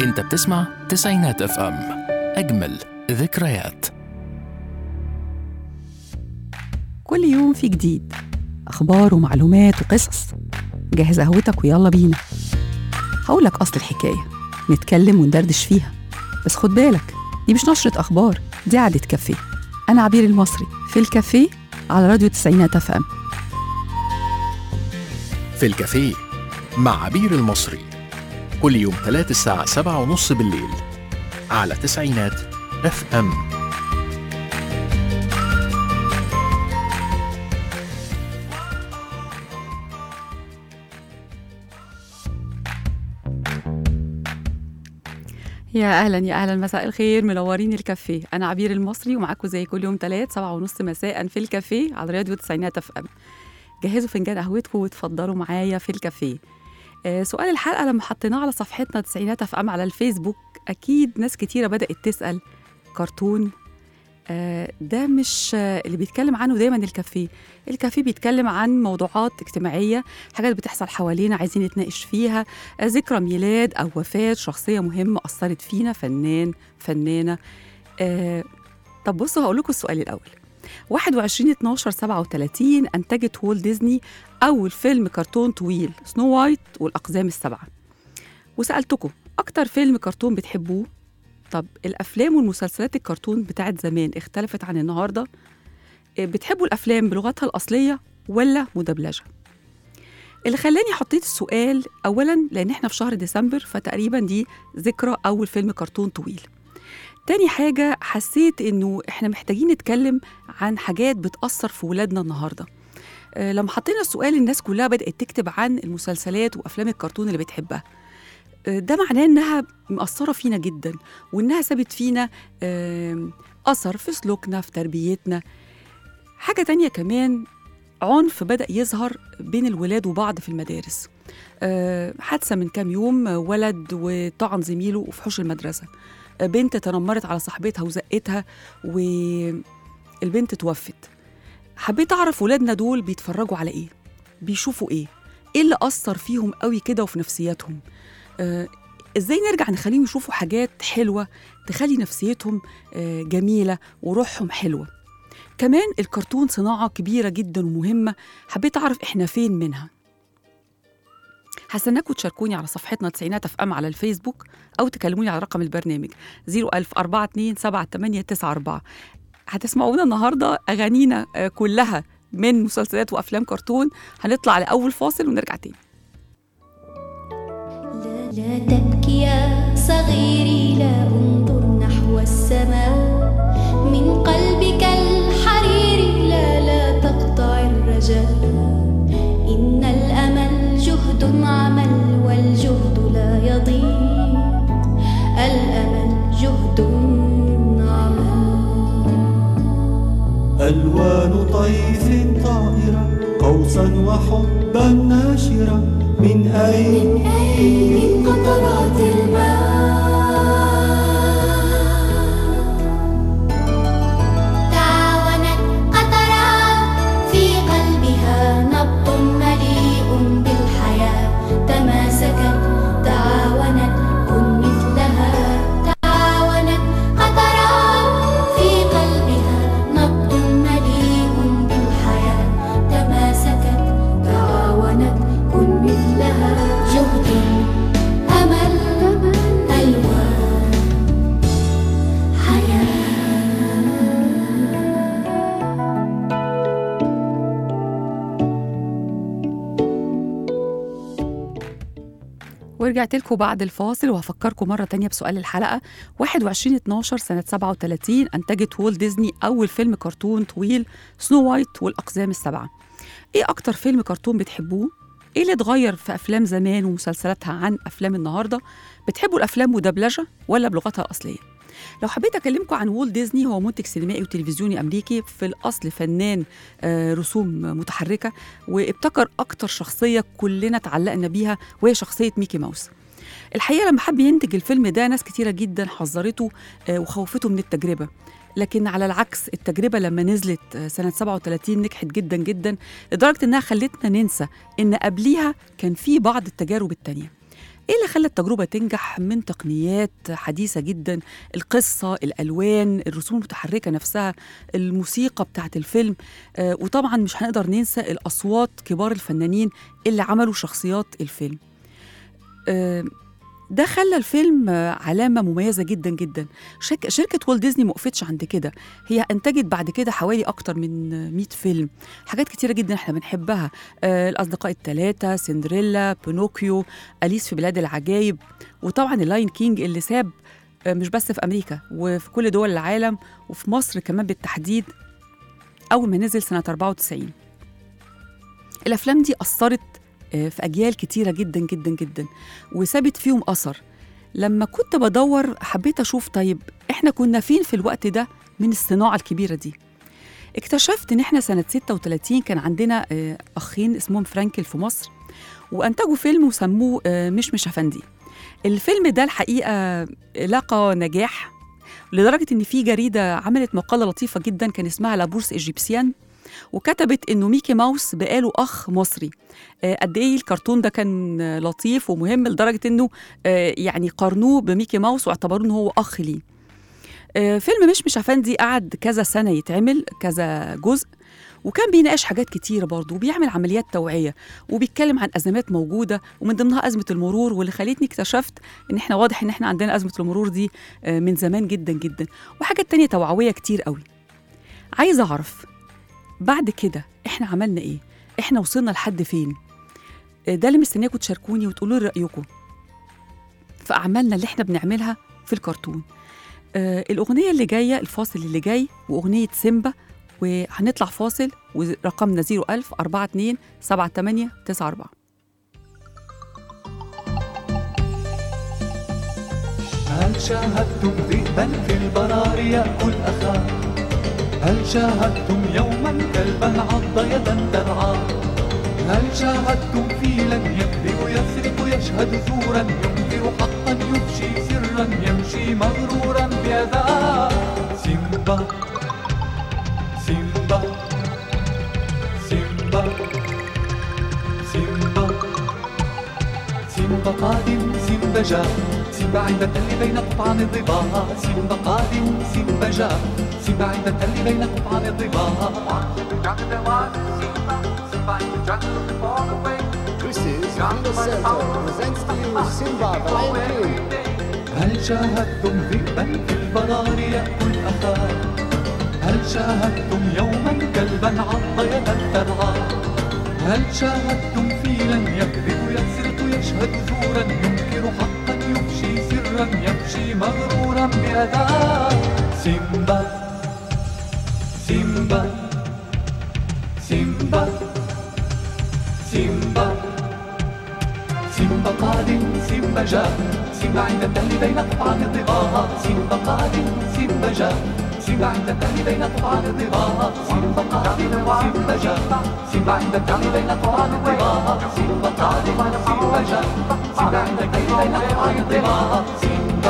انت بتسمع تسعينات اف ام اجمل ذكريات كل يوم في جديد أخبار ومعلومات وقصص جهز قهوتك ويلا بينا هقولك أصل الحكاية نتكلم وندردش فيها بس خد بالك دي مش نشرة أخبار دي قعدة كافيه أنا عبير المصري في الكافيه على راديو تسعينات اف ام في الكافيه مع عبير المصري كل يوم ثلاث الساعة سبعة ونص بالليل على تسعينات اف ام يا اهلا يا اهلا مساء الخير منورين الكافيه انا عبير المصري ومعاكم زي كل يوم ثلاث سبعة ونص مساء في الكافيه على راديو تسعينات اف ام جهزوا فنجان قهوتكم وتفضلوا معايا في الكافيه آه سؤال الحلقه لما حطيناه على صفحتنا تسعينات اف ام على الفيسبوك اكيد ناس كتيره بدات تسال كرتون آه ده مش آه اللي بيتكلم عنه دايما الكافيه الكافيه بيتكلم عن موضوعات اجتماعيه حاجات بتحصل حوالينا عايزين نتناقش فيها آه ذكرى ميلاد او وفاه شخصيه مهمه اثرت فينا فنان فنانه آه طب بصوا هقول لكم السؤال الاول 21 12 37 انتجت وول ديزني اول فيلم كرتون طويل سنو وايت والاقزام السبعه وسالتكم اكتر فيلم كرتون بتحبوه طب الافلام والمسلسلات الكرتون بتاعت زمان اختلفت عن النهارده إيه، بتحبوا الافلام بلغتها الاصليه ولا مدبلجه اللي خلاني حطيت السؤال اولا لان احنا في شهر ديسمبر فتقريبا دي ذكرى اول فيلم كرتون طويل تاني حاجة حسيت إنه إحنا محتاجين نتكلم عن حاجات بتأثر في ولادنا النهاردة آه، لما حطينا السؤال الناس كلها بدأت تكتب عن المسلسلات وأفلام الكرتون اللي بتحبها آه، ده معناه إنها مأثرة فينا جدا وإنها سابت فينا آم، أثر في سلوكنا في تربيتنا حاجة تانية كمان عنف بدأ يظهر بين الولاد وبعض في المدارس آه، حادثة من كام يوم آه، ولد وطعن زميله في حوش المدرسة آه، بنت تنمرت على صاحبتها وزقتها والبنت توفت حبيت أعرف ولادنا دول بيتفرجوا على إيه بيشوفوا إيه إيه اللي أثر فيهم قوي كده وفي نفسياتهم آه، إزاي نرجع نخليهم يشوفوا حاجات حلوة تخلي نفسيتهم آه، جميلة وروحهم حلوة كمان الكرتون صناعة كبيرة جدا ومهمة حبيت أعرف إحنا فين منها هستناكم تشاركوني على صفحتنا تسعينات اف ام على الفيسبوك او تكلموني على رقم البرنامج 01042 هتسمعونا النهارده اغانينا آه، كلها من مسلسلات وافلام كرتون هنطلع لاول فاصل ونرجع تاني لا لا تبكي يا صغيري لا انظر نحو السماء من قلبك الحرير لا لا تقطع الرجاء إن الأمل جهد عمل والجهد لا يضيع الأمل جهد عمل ألوان طيف طائرة قوسا وحبا ناشرة من أين من قطرات الماء تعاونت قطرات في قلبها نبض مليء بالحياة تماسكت تعاونت كن مثلها تعاونت قطرات في قلبها نبض مليء بالحياة تماسكت تعاونت كن مثلها جهد أمل ألوان حياة ورجعت لكم بعد الفاصل وهفكركم مرة تانية بسؤال الحلقة 21 12 سنة 37 أنتجت وول ديزني أول فيلم كرتون طويل سنو وايت والأقزام السبعة إيه أكتر فيلم كرتون بتحبوه؟ إيه اللي اتغير في أفلام زمان ومسلسلاتها عن أفلام النهاردة؟ بتحبوا الأفلام مدبلجة ولا بلغتها الأصلية؟ لو حبيت أكلمكم عن وول ديزني هو منتج سينمائي وتلفزيوني أمريكي في الأصل فنان آه، رسوم متحركة وابتكر أكتر شخصية كلنا تعلقنا بيها وهي شخصية ميكي ماوس الحقيقة لما حب ينتج الفيلم ده ناس كتيرة جدا حذرته آه، وخوفته من التجربة لكن على العكس التجربة لما نزلت آه، سنة 37 نجحت جدا جدا لدرجة إنها خلتنا ننسى إن قبليها كان في بعض التجارب التانية ايه اللي خلى التجربه تنجح من تقنيات حديثه جدا القصه الالوان الرسوم المتحركه نفسها الموسيقى بتاعه الفيلم آه وطبعا مش هنقدر ننسى الاصوات كبار الفنانين اللي عملوا شخصيات الفيلم آه ده خلى الفيلم آه، علامة مميزة جدا جدا شك شركة والت ديزني ما وقفتش عند كده هي أنتجت بعد كده حوالي أكتر من آه، 100 فيلم حاجات كتيرة جدا احنا بنحبها آه الأصدقاء الثلاثة سندريلا بينوكيو أليس في بلاد العجائب وطبعا اللاين كينج اللي ساب آه، مش بس في أمريكا وفي كل دول العالم وفي مصر كمان بالتحديد أول ما نزل سنة 94 الأفلام دي أثرت آه، في أجيال كتيرة جدا جدا جدا وسابت فيهم أثر لما كنت بدور حبيت أشوف طيب إحنا كنا فين في الوقت ده من الصناعة الكبيرة دي اكتشفت إن إحنا سنة 36 كان عندنا آه، أخين اسمهم فرانكل في مصر وأنتجوا فيلم وسموه آه، مش مش أفندي الفيلم ده الحقيقة لقى نجاح لدرجة إن في جريدة عملت مقالة لطيفة جدا كان اسمها لابورس إيجيبسيان وكتبت إنه ميكي ماوس بقاله أخ مصري آه، قد إيه الكرتون ده كان آه، لطيف ومهم لدرجة إنه آه، يعني قارنوه بميكي ماوس واعتبروه إنه هو أخ ليه آه، فيلم مش مش أفندي قعد كذا سنة يتعمل كذا جزء وكان بيناقش حاجات كتيرة برضه وبيعمل عمليات توعية وبيتكلم عن أزمات موجودة ومن ضمنها أزمة المرور واللي خلتني اكتشفت إن إحنا واضح إن إحنا عندنا أزمة المرور دي آه، من زمان جدا جدا وحاجات تانية توعوية كتير قوي عايزة أعرف بعد كده إحنا عملنا إيه؟ إحنا وصلنا لحد فين؟ آه، ده اللي مستنياكم تشاركوني وتقولوا لي رأيكم في أعمالنا اللي إحنا بنعملها في الكرتون آه الأغنية اللي جاية الفاصل اللي جاي وأغنية سيمبا وهنطلع فاصل ورقمنا 01000 42 78 94 هل شاهدتم ذئبا في البرار يأكل أخاه هل شاهدتم يوما كلبا عض يدا ترعى هل شاهدتم فيلا يكذب يسرق يشهد زورا ينكر حقا يفشي سرا يمشي مغرورا بأذى سيمبا سيمبا سيمبا سيمبا سيمبا قادم سيمبا جاء سيمبا عند التل بين قطعان الضباع سيمبا قادم سيمبا جاء سيمبا عند التل بين قطعان الضباع This is Kino Center presents to you Simba the Lion King. هل شاهدتم ذئبا في البرار يأكل أخاه هل شاهدتم يوما كلبا عض يدا ترعى هل شاهدتم فيلا يكذب يسرق يشهد زورا ينكر حقا يفشي سرا يمشي مغرورا بأذى سيمبا سيمبا سيمبا سيمبا سيمبا قادم سيمبا جاء سيمبا عند التل بين قطعان الضباع سيمبا قادم سيمبا جاء سيمبا عند التل بين قطعان الضباع سيمبا قادم سيمبا جاء سيمبا عند التل بين قطعان الضباع سيمبا قادم سيمبا جاء سيمبا عند التل بين قطعان الضباع سيمبا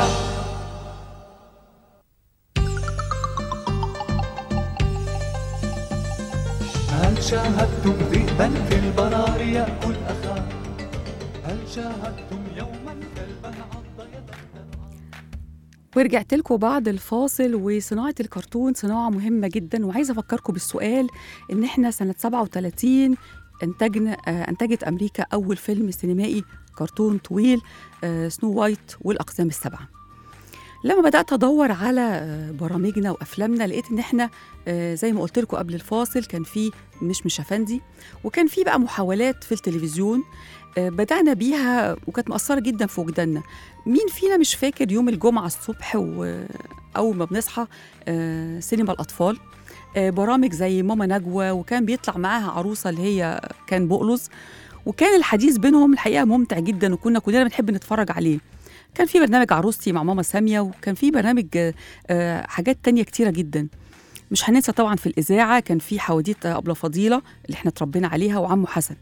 هل شاهدتم ذئبا في البرار يأكل أخاه هل شاهدتم يوما كلبا عض يدا ورجعت لكم بعد الفاصل وصناعة الكرتون صناعة مهمة جدا وعايزة أفكركم بالسؤال إن إحنا سنة 37 انتجنا آه، أنتجت أمريكا أول فيلم سينمائي كرتون طويل آه، سنو وايت والأقزام السبعة لما بدأت أدور على آه، برامجنا وأفلامنا لقيت إن إحنا آه، زي ما قلت لكم قبل الفاصل كان في مش مش أفندي وكان في بقى محاولات في التلفزيون آه، بدأنا بيها وكانت مأثرة جدا في وجداننا مين فينا مش فاكر يوم الجمعة الصبح وأول ما بنصحى آه، سينما الأطفال آه، برامج زي ماما نجوى وكان بيطلع معاها عروسة اللي هي كان بقلص وكان الحديث بينهم الحقيقة ممتع جدا وكنا كلنا بنحب نتفرج عليه كان في برنامج عروستي مع ماما سامية وكان في برنامج آه، آه، حاجات تانية كتيرة جدا مش هننسى طبعا في الإذاعة كان في حواديت أبلة فضيلة اللي احنا اتربينا عليها وعمو حسن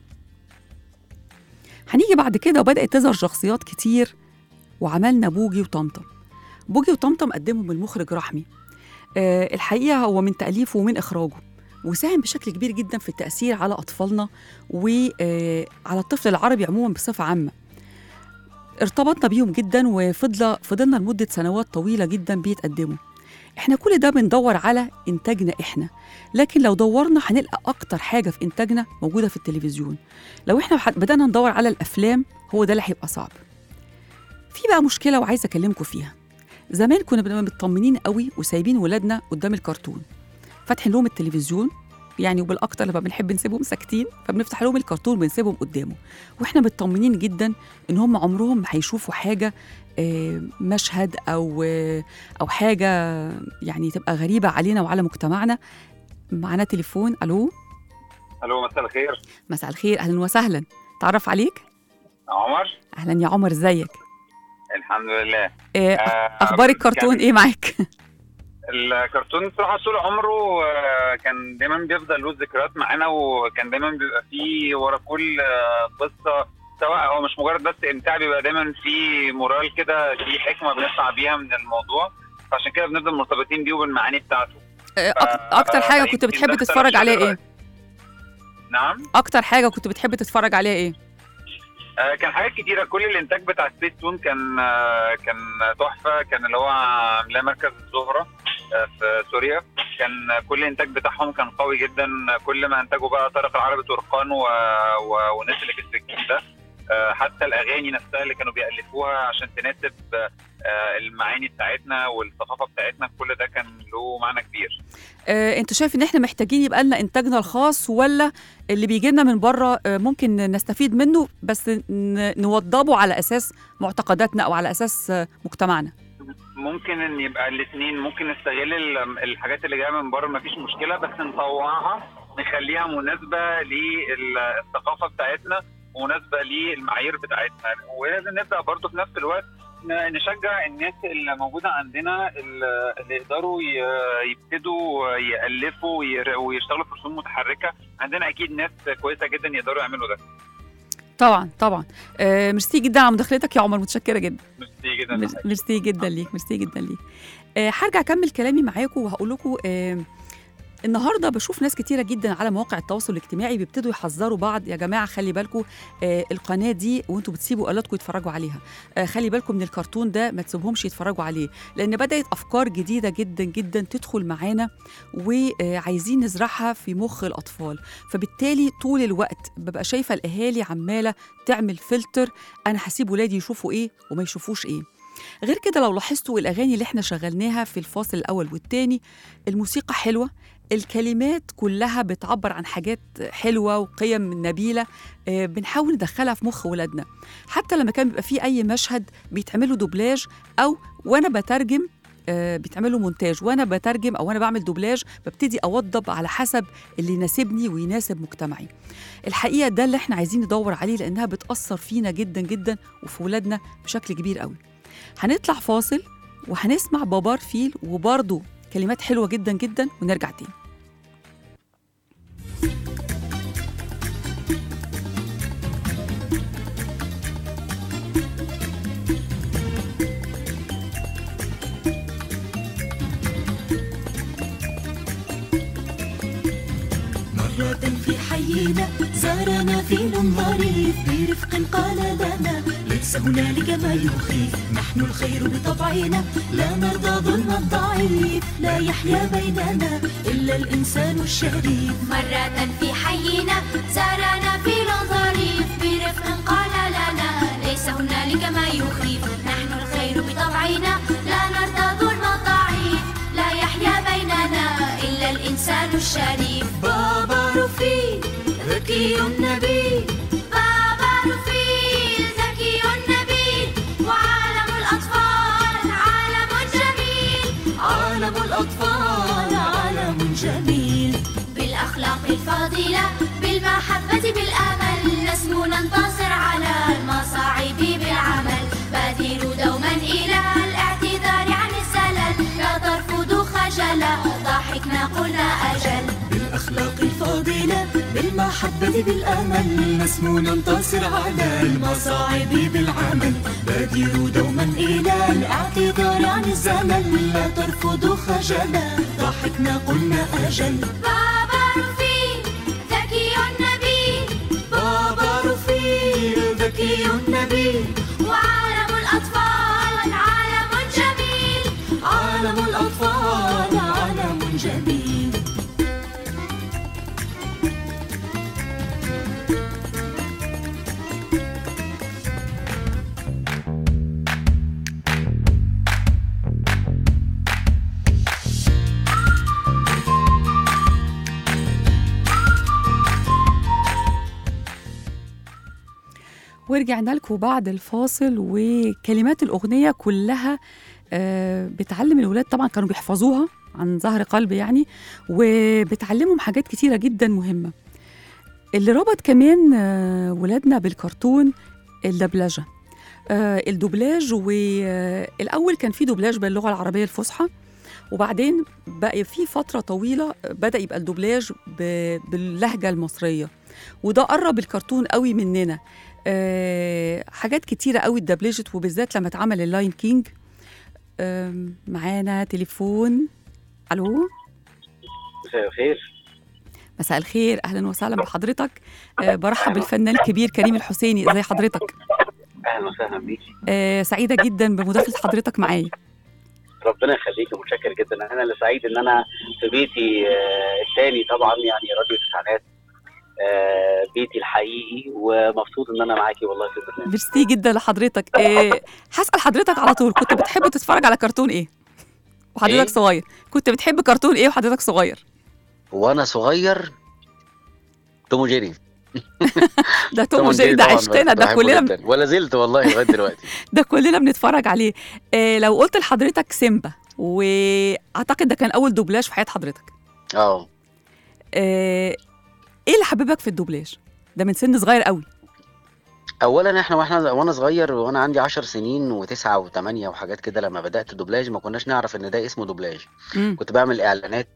هنيجي بعد كده وبدأت تظهر شخصيات كتير وعملنا بوجي وطمطم بوجي وطمطم قدمهم المخرج رحمي آه الحقيقة هو من تأليفه ومن إخراجه وساهم بشكل كبير جدا في التأثير على أطفالنا وعلى الطفل العربي عموما بصفة عامة ارتبطنا بيهم جدا وفضل فضلنا لمدة سنوات طويلة جدا بيتقدموا احنا كل ده بندور على انتاجنا احنا لكن لو دورنا هنلقى اكتر حاجة في انتاجنا موجودة في التلفزيون لو احنا ح- بدأنا ندور على الافلام هو ده اللي هيبقى صعب في بقى مشكلة وعايزة اكلمكم فيها زمان كنا بنبقى مطمنين قوي وسايبين ولادنا قدام الكرتون فاتحين لهم التلفزيون يعني وبالاكتر لما بنحب نسيبهم ساكتين فبنفتح لهم الكرتون بنسيبهم قدامه واحنا مطمنين جدا ان هم عمرهم ما هيشوفوا حاجه آه، مشهد او آه، او حاجه يعني تبقى غريبه علينا وعلى مجتمعنا معانا تليفون الو الو مساء الخير مساء الخير اهلا وسهلا تعرف عليك عمر اهلا يا عمر ازيك الحمد لله آه، آه، اخبار الكرتون كان ايه معاك الكرتون صراحه طول عمره آه، كان دايما بيفضل له ذكريات معانا وكان دايما بيبقى فيه ورا كل آه، قصه سواء هو مش مجرد بس امتاع بيبقى دايما في مورال كده في حكمه بنطلع بيها من الموضوع فعشان كده بنفضل مرتبطين بيه وبالمعاني بتاعته آه، أك- اكتر حاجه كنت يمكن بتحب ده تتفرج السبب عليها ايه دلوقتي. نعم اكتر حاجه كنت بتحب تتفرج عليها ايه آه، كان حاجات كتيرة كل الإنتاج بتاع سبيس تون كان آه، كان تحفة كان اللي هو عاملاه مركز الزهرة آه، في سوريا كان آه، كل الإنتاج بتاعهم كان قوي جدا كل ما أنتجوا بقى طارق العربي ترقان و... و... وناس اللي في السجين ده آه، حتى الأغاني نفسها اللي كانوا بيألفوها عشان تناسب آه، المعاني بتاعتنا والثقافة بتاعتنا كل ده كان له معنى كبير آه، انت شايف ان احنا محتاجين يبقى لنا انتاجنا الخاص ولا اللي بيجي لنا من بره آه، ممكن نستفيد منه بس ن- نوضبه على اساس معتقداتنا او على اساس آه، مجتمعنا ممكن ان يبقى الاثنين ممكن نستغل ال- الحاجات اللي جايه من بره مفيش مشكله بس نطوعها نخليها مناسبه للثقافه بتاعتنا ومناسبه للمعايير بتاعتنا ولازم نبدا برضه في نفس الوقت ن- نشجع الناس اللي موجوده عندنا اللي اللي يقدروا ي- يبتدوا يالفوا وير- ويشتغلوا في رسوم متحركه عندنا اكيد ناس كويسه جدا يقدروا يعملوا ده طبعا طبعا آه، ميرسي جدا على مداخلتك يا عمر متشكره جدا ميرسي جدا مير- ميرسي جدا ليك ميرسي جدا ليك آه، هرجع اكمل كلامي معاكم وهقول لكم آه، النهارده بشوف ناس كتيره جدا على مواقع التواصل الاجتماعي بيبتدوا يحذروا بعض يا جماعه خلي بالكم آه القناه دي وانتوا بتسيبوا اولادكم يتفرجوا عليها آه خلي بالكم من الكرتون ده ما تسيبهمش يتفرجوا عليه لان بدات افكار جديده جدا جدا تدخل معانا وعايزين نزرعها في مخ الاطفال فبالتالي طول الوقت ببقى شايفه الاهالي عماله تعمل فلتر انا هسيب ولادي يشوفوا ايه وما يشوفوش ايه غير كده لو لاحظتوا الاغاني اللي احنا شغلناها في الفاصل الاول والتاني الموسيقى حلوه الكلمات كلها بتعبر عن حاجات حلوه وقيم نبيله آه، بنحاول ندخلها في مخ ولادنا حتى لما كان بيبقى في اي مشهد بيتعملوا دوبلاج او وانا بترجم آه، بيتعملوا مونتاج وانا بترجم او انا بعمل دوبلاج ببتدي اوضب على حسب اللي يناسبني ويناسب مجتمعي الحقيقه ده اللي احنا عايزين ندور عليه لانها بتاثر فينا جدا جدا وفي ولادنا بشكل كبير قوي هنطلع فاصل وهنسمع بابار فيل وبرضه كلمات حلوه جدا جدا ونرجع تاني مرة في حينا زارنا فيل ظريف برفق قال لنا ليس هنالك ما يخيف نحن الخير بطبعنا لا نرضى ظلم الضعيف لا يحيا بيننا إلا الإنسان الشريف مرة في حينا زارنا فيل ظريف برفق قال لنا ليس هنالك ما يخيف نحن الخير بطبعنا لا نرضى ظلم الضعيف لا يحيا بيننا إلا الإنسان الشريف بابا رفيق ذكي نبيل بابا رفيل ذكي نبيل وعالم الأطفال عالم جميل عالم الأطفال عالم جميل بالأخلاق الفاضلة بالمحبة بالأمل نسمو ننتصر على المصاعب بالعمل بادروا دوما إلى الاعتذار عن الزلل لا ترفضوا خجلا ضحكنا قلنا أجل بالأخلاق الفاضلة بالمحبة بالأمل نسمو ننتصر على المصاعب بالعمل بادروا دوما إلى الاعتذار عن الزمن لا ترفضوا خجلا ضحكنا قلنا أجل بابا رفيق ذكي نبيل بابا رفيق ذكي نبيل وعالم ورجعنا لكم بعد الفاصل وكلمات الأغنية كلها آه، بتعلم الولاد طبعا كانوا بيحفظوها عن ظهر قلب يعني وبتعلمهم حاجات كتيرة جدا مهمة اللي ربط كمان آه، ولادنا بالكرتون الدبلجة آه، الدوبلاج والأول كان في دوبلاج باللغة العربية الفصحى وبعدين بقى في فترة طويلة بدأ يبقى الدوبلاج ب- باللهجة المصرية وده قرب الكرتون قوي مننا آه، حاجات كتيرة قوي اتدبلجت وبالذات لما اتعمل اللاين كينج آم، معانا تليفون الو مساء الخير مساء الخير اهلا وسهلا بحضرتك آه، برحب بالفنان الكبير كريم الحسيني ازي حضرتك اهلا وسهلا بيكي آه، سعيده جدا بمداخله حضرتك معايا ربنا يخليكي متشكر جدا انا اللي سعيد ان انا في بيتي آه، الثاني طبعا يعني راديو تسعينات آه، بيتي الحقيقي ومبسوط ان انا معاكي والله في البرنامج ميرسي جدا لحضرتك آه، هسال حضرتك على طول كنت بتحب تتفرج على كرتون ايه وحضرتك إيه؟ صغير كنت بتحب كرتون ايه وحضرتك صغير وانا صغير توم وجيري ده توم وجيري ده طبعاً عشقنا ده بحبه كلنا جداً. ولا زلت والله لغايه دلوقتي ده كلنا بنتفرج عليه آه، لو قلت لحضرتك سيمبا واعتقد ده كان اول دوبلاج في حياه حضرتك اه آه، ايه اللي حببك في الدوبلاج ده من سن صغير قوي اولا احنا واحنا وانا صغير وانا عندي 10 سنين وتسعة وثمانية وحاجات كده لما بدات الدوبلاج ما كناش نعرف ان ده اسمه دوبلاج مم. كنت بعمل اعلانات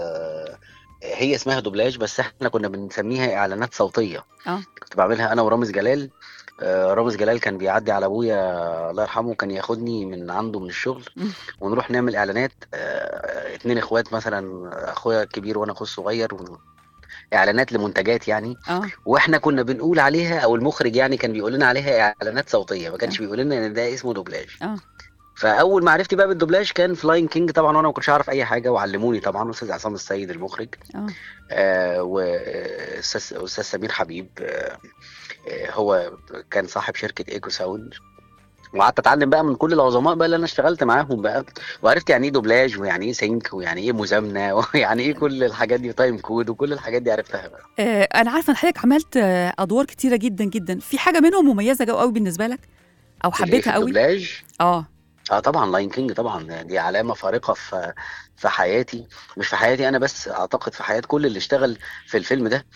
آه، هي اسمها دوبلاج بس احنا كنا بنسميها اعلانات صوتيه اه كنت بعملها انا ورامز جلال آه، رامز جلال كان بيعدي على ابويا الله يرحمه كان ياخدني من عنده من الشغل مم. ونروح نعمل اعلانات آه، اتنين اخوات مثلا اخويا الكبير وانا اخويا الصغير ون- اعلانات لمنتجات يعني اه واحنا كنا بنقول عليها او المخرج يعني كان بيقول لنا عليها اعلانات صوتيه ما كانش بيقول لنا ان ده اسمه دوبلاج اه فاول معرفتي بقى بالدوبلاج كان فلاين كينج طبعا وانا ما كنتش اعرف اي حاجه وعلموني طبعا استاذ عصام السيد المخرج اه آه واستاذ استاذ سمير حبيب آه آه هو كان صاحب شركه ايكو ساوند وقعدت اتعلم بقى من كل العظماء بقى اللي انا اشتغلت معاهم بقى وعرفت يعني ايه دوبلاج ويعني ايه سينك ويعني ايه مزامنه ويعني ايه كل الحاجات دي تايم كود وكل الحاجات دي عرفتها بقى آه، انا عارفه ان حضرتك عملت آه، ادوار كتيره جدا جدا في حاجه منهم مميزه جو قوي بالنسبه لك او في الإيه؟ حبيتها في قوي الدوبلاج اه اه طبعا لاين كينج طبعا دي علامه فارقه في في حياتي مش في حياتي انا بس اعتقد في حياه كل اللي اشتغل في الفيلم ده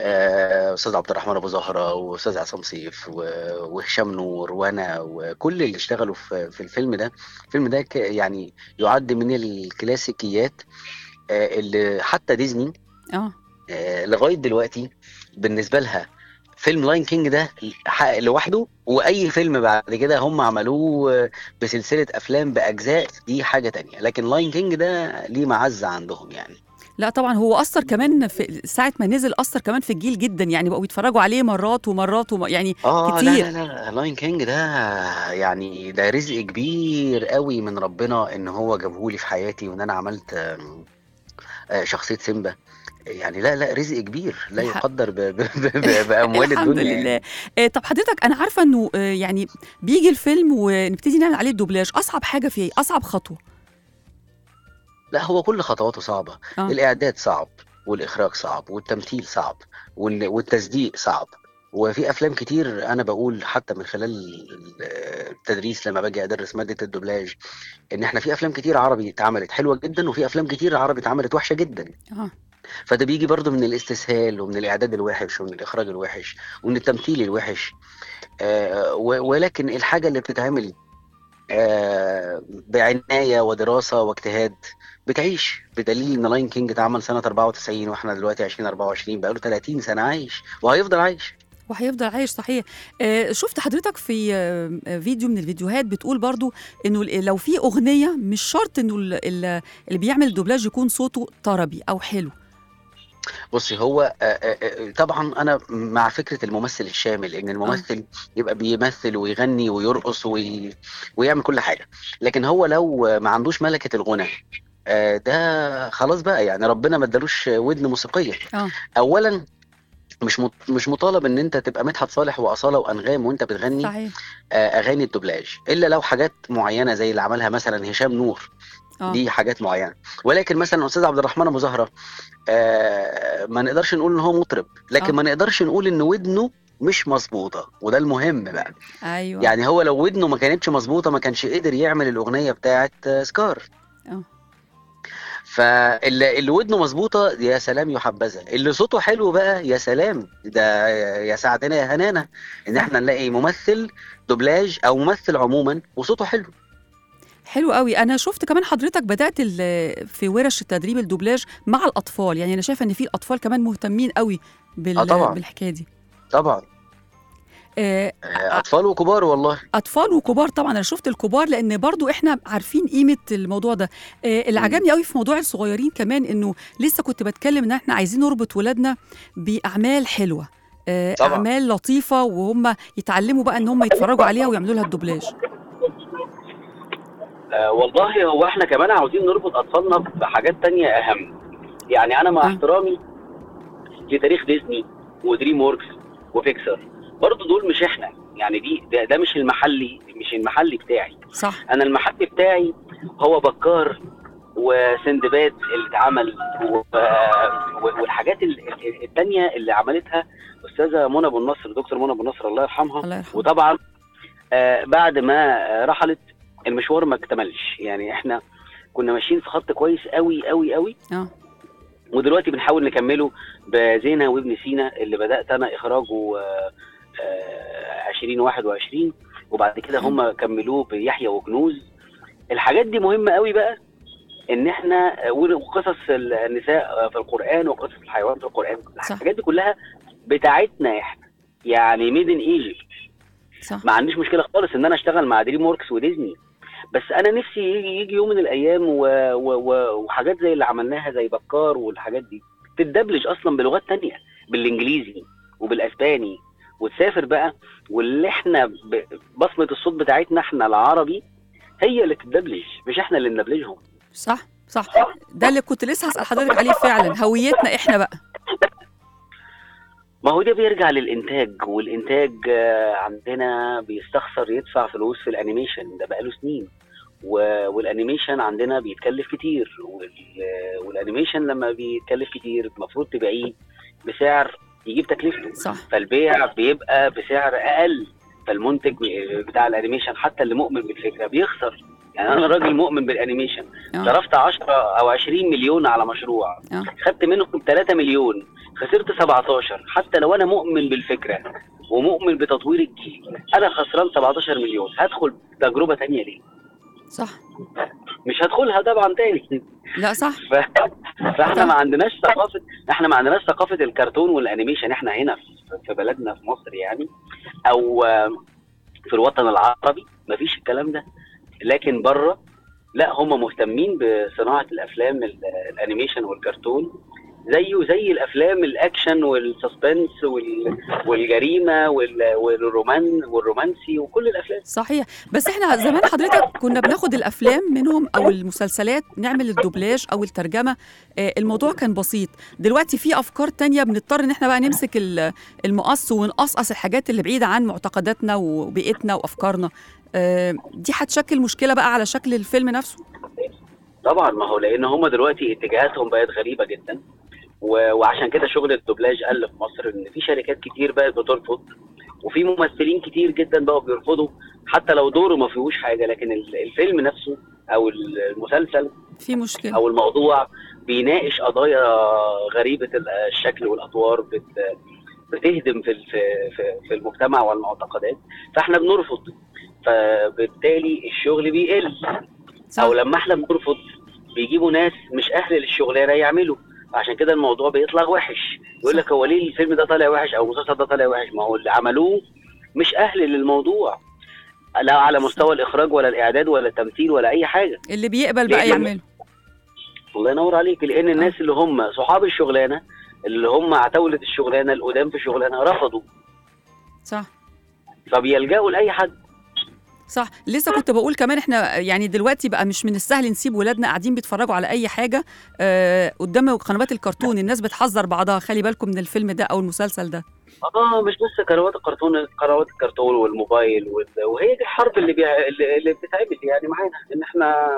آه، استاذ عبد الرحمن ابو زهره واستاذ عصام سيف و- وهشام نور وانا وكل اللي اشتغلوا في في الفيلم ده الفيلم ده ك- يعني يعد من الكلاسيكيات آه، اللي حتى ديزني اه آه، لغايه دلوقتي بالنسبه لها فيلم لاين كينج ده حق لوحده واي فيلم بعد كده هم عملوه آه، بسلسله افلام باجزاء دي حاجه تانية لكن لاين كينج ده ليه معزه عندهم يعني لا طبعا هو اثر كمان في ساعه ما نزل اثر كمان في الجيل جدا يعني بقوا يتفرجوا عليه مرات ومرات وم... يعني اه كتير. لا لا لا لاين كينج ده يعني ده رزق كبير قوي من ربنا ان هو جابهولي في حياتي وان انا عملت آم، آه، شخصيه سيمبا يعني لا لا رزق كبير لا الحق- يقدر ب ب ب باموال الحمد الدنيا يعني. لله آه، طب حضرتك انا عارفه انه آه، يعني بيجي الفيلم ونبتدي نعمل عليه الدوبلاج اصعب حاجه فيه إيه؟ اصعب خطوه لا هو كل خطواته صعبة آه. الإعداد صعب والإخراج صعب والتمثيل صعب وال- والتصديق صعب وفي أفلام كتير أنا بقول حتى من خلال ال- التدريس لما باجي أدرس مادة الدوبلاج إن إحنا في أفلام كتير عربي اتعملت حلوة جدا وفي أفلام كتير عربي اتعملت وحشة جدا اه فده بيجي برضه من الاستسهال ومن الإعداد الوحش ومن الإخراج الوحش ومن التمثيل الوحش آه و- ولكن الحاجة اللي بتتعمل آه بعناية ودراسة واجتهاد بتعيش بدليل ان لاين كينج اتعمل سنة 94 واحنا دلوقتي 2024 بقاله 30 سنة عايش وهيفضل عايش وهيفضل عايش صحيح آه، شفت حضرتك في آه، آه، فيديو من الفيديوهات بتقول برضو انه ال- لو في اغنيه مش شرط انه ال- ال- اللي بيعمل الدوبلاج يكون صوته طربي او حلو بصي هو آه، آه، آه، طبعا انا مع فكرة الممثل الشامل ان الممثل يبقى بيمثل ويغني ويرقص وي... ويعمل كل حاجة لكن هو لو ما عندوش ملكة الغنى آه، ده خلاص بقى يعني ربنا ما ادالوش ودن موسيقية اه اولا مش مط- مش مطالب ان انت تبقى مدحت صالح واصاله وانغام وانت بتغني صحيح آه، اغاني الدوبلاج الا لو حاجات معينه زي اللي عملها مثلا هشام نور اه دي حاجات معينه ولكن مثلا استاذ عبد الرحمن ابو زهره آه، ما نقدرش نقول ان هو مطرب لكن آه. ما نقدرش نقول ان ودنه مش مظبوطه وده المهم بقى ايوه يعني هو لو ودنه ما كانتش مظبوطه ما كانش قدر يعمل الاغنيه بتاعه آه، سكار اه. فاللي اللي ودنه مظبوطه يا سلام يحبذا اللي صوته حلو بقى يا سلام ده يا سعدنا يا هنانا ان احنا نلاقي ممثل دوبلاج او ممثل عموما وصوته حلو حلو قوي انا شفت كمان حضرتك بدات ال- في ورش التدريب الدوبلاج مع الاطفال يعني انا شايفه ان في الاطفال كمان مهتمين قوي بال... آه طبعاً. بالحكايه دي طبعا آه، آه، اطفال وكبار والله اطفال وكبار طبعا انا شفت الكبار لان برضو احنا عارفين قيمه الموضوع ده آه، اللي مم. عجبني قوي في موضوع الصغيرين كمان انه لسه كنت بتكلم ان احنا عايزين نربط ولادنا باعمال حلوه آه، طبعاً. اعمال لطيفه وهم يتعلموا بقى ان هم يتفرجوا عليها ويعملوا لها الدوبلاج آه والله هو احنا كمان عاوزين نربط اطفالنا بحاجات تانية اهم يعني انا مع آه. احترامي لتاريخ ديزني ودريم ووركس وبيكسر برضه دول مش احنا يعني دي ده, ده مش المحلي مش المحلي بتاعي صح انا المحل بتاعي هو بكار وسندباد اللي اتعمل و- و- والحاجات ال- ال- التانية اللي عملتها استاذه منى ابو النصر دكتور منى ابو النصر الله يرحمها الله يرحمه وطبعا آه، بعد ما آه، رحلت المشوار ما اكتملش يعني احنا كنا ماشيين في خط كويس قوي قوي قوي اه ودلوقتي بنحاول نكمله بزينة وابن سينا اللي بدأت أنا إخراجه آه، آه، 2021 وبعد كده هم كملوه بيحيى وكنوز الحاجات دي مهمة قوي بقى إن إحنا وقصص النساء في القرآن وقصص الحيوان في القرآن صح. الحاجات دي كلها بتاعتنا إحنا يعني ميد ان ايجيبت صح ما عنديش مشكله خالص ان انا اشتغل مع دريم ووركس وديزني بس انا نفسي يجي, يجي يوم من الايام و... و... و... وحاجات زي اللي عملناها زي بكار والحاجات دي تتدبلج اصلا بلغات تانية بالانجليزي وبالاسباني وتسافر بقى واللي احنا ب... بصمه الصوت بتاعتنا احنا العربي هي اللي تتدبلج مش احنا اللي ندبلجهم صح صح ده اللي كنت لسه هسأل حضرتك عليه فعلا هويتنا احنا بقى ما هو ده بيرجع للانتاج والانتاج آه، عندنا بيستخسر يدفع فلوس في الانيميشن ده بقاله سنين و- والانيميشن عندنا بيتكلف كتير وال- والانيميشن لما بيتكلف كتير المفروض تبيعيه بسعر يجيب تكلفته صح فالبيع بيبقى بسعر اقل فالمنتج بتاع الانيميشن حتى اللي مؤمن بالفكره بيخسر يعني انا راجل مؤمن بالانيميشن اه صرفت 10 او 20 مليون على مشروع اه خدت منهم 3 مليون خسرت 17 حتى لو انا مؤمن بالفكره ومؤمن بتطوير الجيل انا خسران 17 مليون هدخل تجربه تانية ليه؟ صح مش هدخلها طبعا تاني لا صح ف... فاحنا ما عندناش ثقافه احنا ما عندناش ثقافه الكرتون والانيميشن احنا هنا في- في بلدنا في مصر يعني او آه، في الوطن العربي ما فيش الكلام ده لكن بره لا هم مهتمين بصناعه الافلام ال- الانيميشن والكرتون زيه زي الافلام الاكشن والسسبنس وال... والجريمه وال... والرومان والرومانسي وكل الافلام صحيح بس احنا زمان حضرتك كنا بناخد الافلام منهم او المسلسلات نعمل الدوبلاج او الترجمه آه، الموضوع كان بسيط دلوقتي في افكار تانية بنضطر ان احنا بقى نمسك ال- المقص ونقصقص الحاجات اللي بعيده عن معتقداتنا وبيئتنا وافكارنا آه، دي هتشكل مشكله بقى على شكل الفيلم نفسه طبعا ما هو لان هم دلوقتي اتجاهاتهم بقت غريبه جدا و... وعشان كده شغل الدوبلاج قل في مصر ان في شركات كتير بقت بترفض وفي ممثلين كتير جدا بقوا بيرفضوا حتى لو دوره ما فيهوش حاجه لكن ال- الفيلم نفسه او المسلسل في مشكله او الموضوع بيناقش قضايا غريبه ال- الشكل والاطوار بت... بتهدم في ال- في في- في المجتمع والمعتقدات فاحنا بنرفض فبالتالي الشغل بيقل صح او لما احنا بنرفض بيجيبوا ناس مش اهل للشغلانه يعملوا عشان كده الموضوع بيطلع وحش يقول لك هو ليه الفيلم ده طالع وحش او المسلسل ده طالع وحش ما هو اللي عملوه مش اهل للموضوع لا على مستوى الاخراج ولا الاعداد ولا التمثيل ولا اي حاجه اللي بيقبل بقى بيقبل. يعمله الله ينور عليك لان الناس اللي هم صحاب الشغلانه اللي هم عتاوله الشغلانه القدام في الشغلانه رفضوا صح فبيلجأوا لاي حد صح لسه كنت بقول كمان احنا يعني دلوقتي بقى مش من السهل نسيب ولادنا قاعدين بيتفرجوا على اي حاجه آه قدام قنوات الكرتون الناس بتحذر بعضها خلي بالكم من الفيلم ده او المسلسل ده اه مش بس قنوات الكرتون قنوات الكرتون والموبايل وال- وهي دي الحرب اللي بيع... اللي اللي بتتعمل يعني معانا ان احنا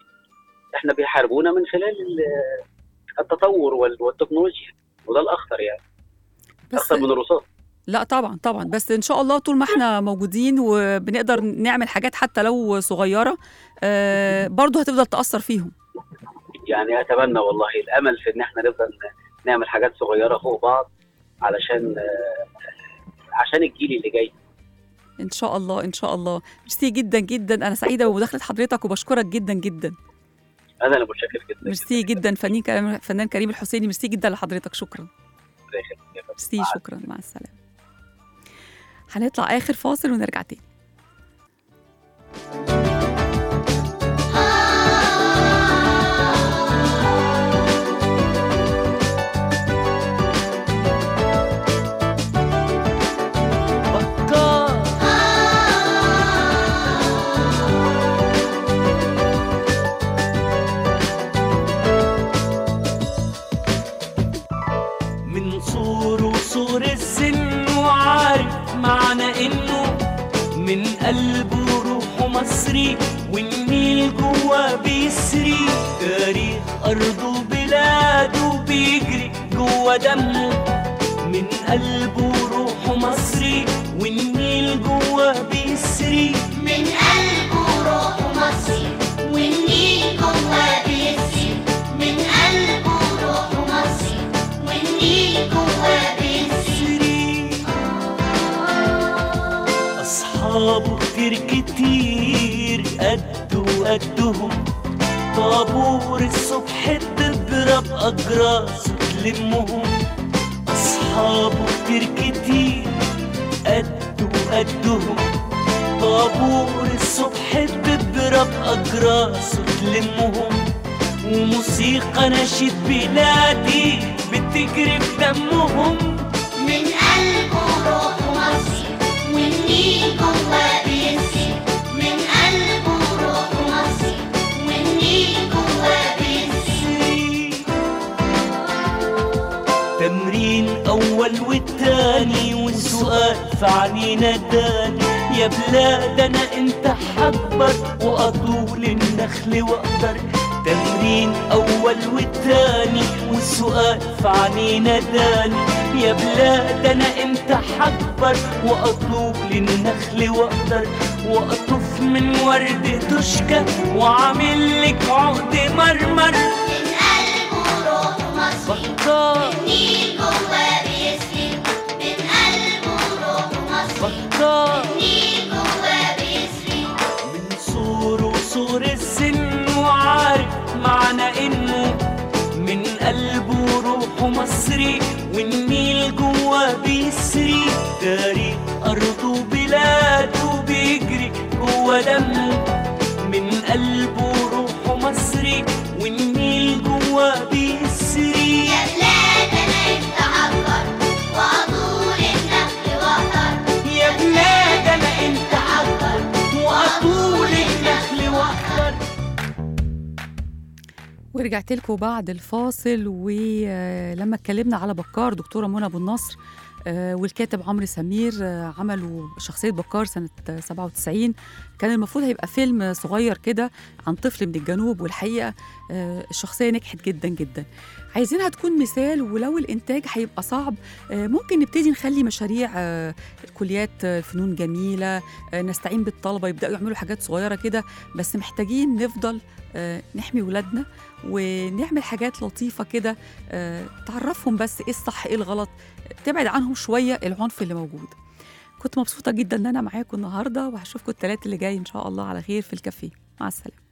احنا بيحاربونا من خلال ال- التطور وال- والتكنولوجيا وده الاخطر يعني بس اخطر من الرصاص لا طبعا طبعا بس ان شاء الله طول ما احنا موجودين وبنقدر نعمل حاجات حتى لو صغيره آه برضه هتفضل تاثر فيهم يعني اتمنى والله الامل في ان احنا نفضل نعمل حاجات صغيره فوق بعض علشان آه، عشان الجيل اللي جاي ان شاء الله ان شاء الله ميرسي جدا جدا انا سعيده بمداخله حضرتك وبشكرك جدا جدا انا اللي متشكر جدا ميرسي جدا فنان كريم فنان كريم الحسيني ميرسي جدا لحضرتك شكرا ربنا يخليك يا فندم. ميرسي مع شكرا مع السلامه هنطلع اخر فاصل ونرجع تاني من صور وصور السن وعارف معنى انه من قلبه روحه مصري والنيل جوا بيسري تاريخ ارضه وبلاده بيجري جوا دمه من قلبه روحه مصري والنيل جوا بيسري من قلبه روح مصري والنيل جواه بيسري من قلبه روح مصري والنيل جواه بيسري أصحابه كتير كتير قد وقدهم طابور الصبح تضرب أجراس وتلمهم أصحابه كتير كتير قد وقدهم طابور الصبح تضرب أجراس وتلمهم وموسيقى نشيد بلادي بتجري في دمهم من قلبه روح مصري والنيل جواه بيسري من قلبه روح مصري والنيل جواه بيسري تمرين أول والتاني والسؤال في عنينا تاني يا بلاد أنا أنت حكبر وأطول النخل وأقدر تمرين أول والتاني والسؤال في عنينا تاني يا بلاد أنا أنت حكبر وأطول النخل وأقدر وأطف من ورد تشكى وعامل لك عقد مرمر من قلبه روح مصري بطال والنيل جواه بيسري من قلبه روح مصري بطال والنيل جواه بيسري من صور وصور السن وعارف معنى انه من قلبه روحه مصري والنيل جوا بيسري تاريخ ارضه وبلاده بيجري جوا دمه من قلبه روحه مصري والنيل جوا بيسري يا بلاد انا انت عبر واطول النخل واقدر يا بلاد انا انت عبر واطول النخل واخضر ورجعت لكم بعد الفاصل ولما اتكلمنا على بكار دكتوره منى ابو النصر آه، والكاتب عمرو سمير آه، عملوا شخصيه بكار سنه آه، 97 كان المفروض هيبقى فيلم صغير كده عن طفل من الجنوب والحقيقه آه، الشخصيه نجحت جدا جدا عايزينها تكون مثال ولو الانتاج هيبقى صعب آه، ممكن نبتدي نخلي مشاريع آه، كليات آه، فنون جميله آه، نستعين بالطلبه يبداوا يعملوا حاجات صغيره كده بس محتاجين نفضل آه، نحمي ولادنا ونعمل حاجات لطيفه كده آه، تعرفهم بس ايه الصح ايه الغلط تبعد عنهم شويه العنف اللي موجود كنت مبسوطه جدا ان انا معاكم النهارده وهشوفكم الثلاث اللي جاي ان شاء الله على خير في الكافيه مع السلامه